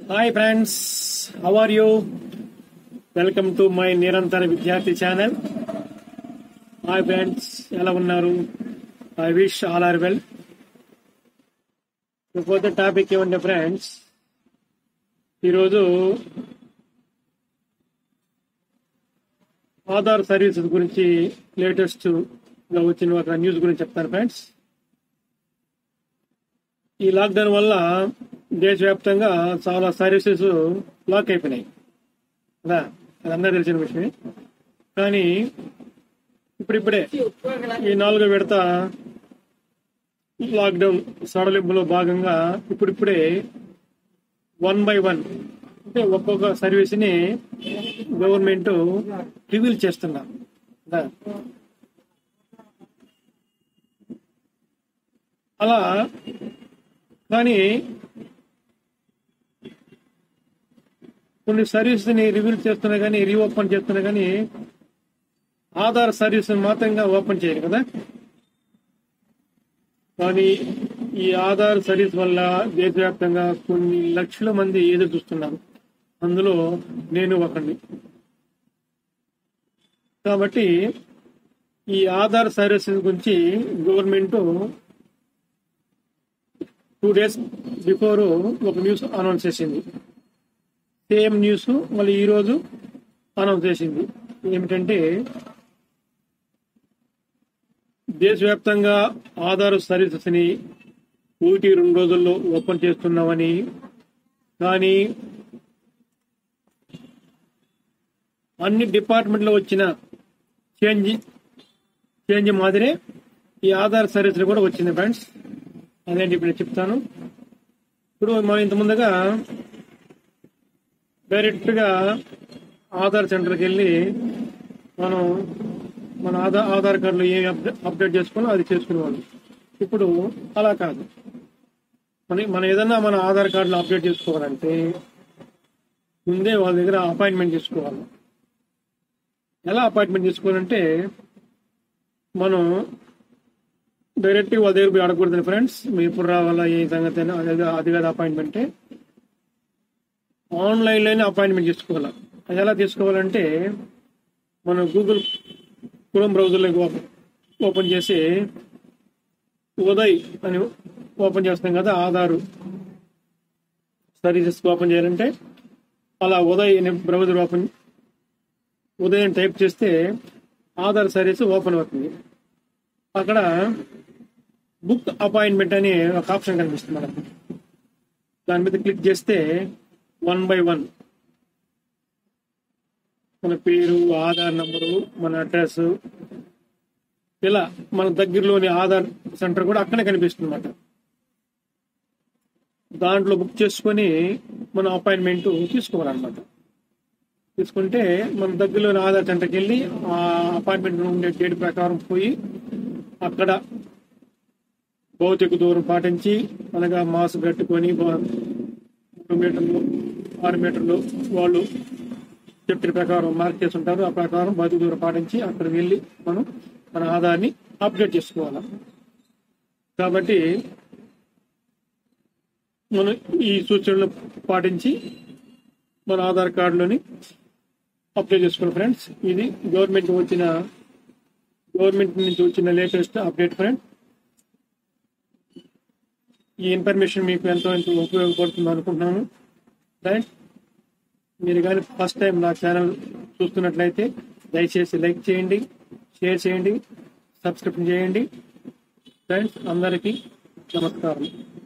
hi friends how are you welcome to my నిరంతర విద్యార్థి channel hi friends ఎలా ఉన్నారు I wish all are well పోతే topic ఏమంటే ఫ్రెండ్స్ ఈరోజు ఆధార్ సర్వీసెస్ గురించి లేటెస్ట్ గా వచ్చిన ఒక న్యూస్ గురించి చెప్తాను ఫ్రెండ్స్ ఈ లాక్డౌన్ వల్ల దేశవ్యాప్తంగా చాలా సర్వీసెస్ లాక్ అయిపోయినాయి కదా అది అందరూ తెలిసిన విషయమే కానీ ఇప్పుడిప్పుడే ఈ నాలుగో విడత లాక్డౌన్ సడలింపులో భాగంగా ఇప్పుడిప్పుడే వన్ బై వన్ అంటే ఒక్కొక్క సర్వీస్ ని గవర్నమెంట్ రివీల్ చేస్తున్నారు కదా అలా కానీ కొన్ని సర్వీస్ ని రివీల్ చేస్తున్నా కానీ రీఓపెన్ చేస్తున్నా కానీ ఆధార్ సర్వీస్ మాత్రంగా ఓపెన్ చేయరు కదా కానీ ఈ ఆధార్ సర్వీస్ వల్ల దేశవ్యాప్తంగా కొన్ని లక్షల మంది ఎదురు చూస్తున్నారు అందులో నేను ఒకడిని కాబట్టి ఈ ఆధార్ సర్వీసెస్ గురించి గవర్నమెంట్ టూ డేస్ బిఫోర్ ఒక న్యూస్ అనౌన్స్ చేసింది సేమ్ న్యూస్ మళ్ళీ ఈ రోజు అనౌన్స్ చేసింది ఏమిటంటే దేశవ్యాప్తంగా ఆధార్ సర్వీసెస్ ని ఒకటి రెండు రోజుల్లో ఓపెన్ చేస్తున్నామని కానీ అన్ని డిపార్ట్మెంట్లో వచ్చిన చేంజ్ చేంజ్ మాదిరే ఈ ఆధార్ సర్వీస్ కూడా వచ్చింది ఫ్రెండ్స్ అదేంటి ఇప్పుడు నేను చెప్తాను ఇప్పుడు మనం ఇంత ముందుగా డైరెక్ట్ గా ఆధార్ సెంటర్కి వెళ్ళి మనం మన ఆధార్ ఆధార్ కార్డులో ఏం అప్డేట్ చేసుకోవాలో అది చేసుకునేవాళ్ళం ఇప్పుడు అలా కాదు మన మన ఏదన్నా మన ఆధార్ కార్డులో అప్డేట్ చేసుకోవాలంటే ముందే వాళ్ళ దగ్గర అపాయింట్మెంట్ తీసుకోవాలి ఎలా అపాయింట్మెంట్ తీసుకోవాలంటే మనం డైరెక్ట్ వాళ్ళ దగ్గర పోయి అడగకూడదు ఫ్రెండ్స్ మీరు ఎప్పుడు రావాలా ఏ సంగతి అయినా అది అది కాదు అపాయింట్మెంటే ఆన్లైన్లోనే అపాయింట్మెంట్ తీసుకోవాలి అది ఎలా తీసుకోవాలంటే మనం గూగుల్ క్రోమ్ బ్రౌజర్లోకి ఓపెన్ ఓపెన్ చేసి ఉదయ్ అని ఓపెన్ చేస్తాం కదా ఆధారు సర్వీసెస్ ఓపెన్ చేయాలంటే అలా ఉదయ్ అనే బ్రౌజర్ ఓపెన్ ఉదయం టైప్ చేస్తే ఆధార్ సర్వీస్ ఓపెన్ అవుతుంది అక్కడ బుక్ అపాయింట్మెంట్ అని ఒక ఆప్షన్ కనిపిస్తుంది మనకు దాని మీద క్లిక్ చేస్తే వన్ బై వన్ మన పేరు ఆధార్ నంబరు మన అడ్రస్ ఇలా మన దగ్గరలోని ఆధార్ సెంటర్ కూడా అక్కడే కనిపిస్తుంది అన్నమాట దాంట్లో బుక్ చేసుకొని మన అపాయింట్మెంట్ తీసుకోవాలన్నమాట తీసుకుంటే మన దగ్గరలోని ఆధార్ సెంటర్కి వెళ్ళి ఆ అపాయింట్మెంట్ ఉండే డేట్ ప్రకారం పోయి అక్కడ భౌతిక దూరం పాటించి అనగా మాస్క్ కట్టుకొని మూడు మీటర్లు ఆరు మీటర్లు వాళ్ళు చెప్పిన ప్రకారం మార్క్ చేసి ఉంటారు ఆ ప్రకారం భౌతిక దూరం పాటించి అక్కడ వెళ్ళి మనం మన ఆధార్ని అప్డేట్ చేసుకోవాలి కాబట్టి మనం ఈ సూచనలు పాటించి మన ఆధార్ కార్డులోని అప్లై చేసుకోవాలి ఫ్రెండ్స్ ఇది గవర్నమెంట్ వచ్చిన గవర్నమెంట్ నుంచి వచ్చిన లేటెస్ట్ అప్డేట్ ఫ్రెండ్ ఈ ఇన్ఫర్మేషన్ మీకు ఎంతో ఎంతో ఉపయోగపడుతుంది అనుకుంటున్నాను ఫ్రెండ్స్ మీరు కానీ ఫస్ట్ టైం నా ఛానల్ చూస్తున్నట్లయితే దయచేసి లైక్ చేయండి షేర్ చేయండి సబ్స్క్రిప్షన్ చేయండి ఫ్రెండ్స్ అందరికీ నమస్కారం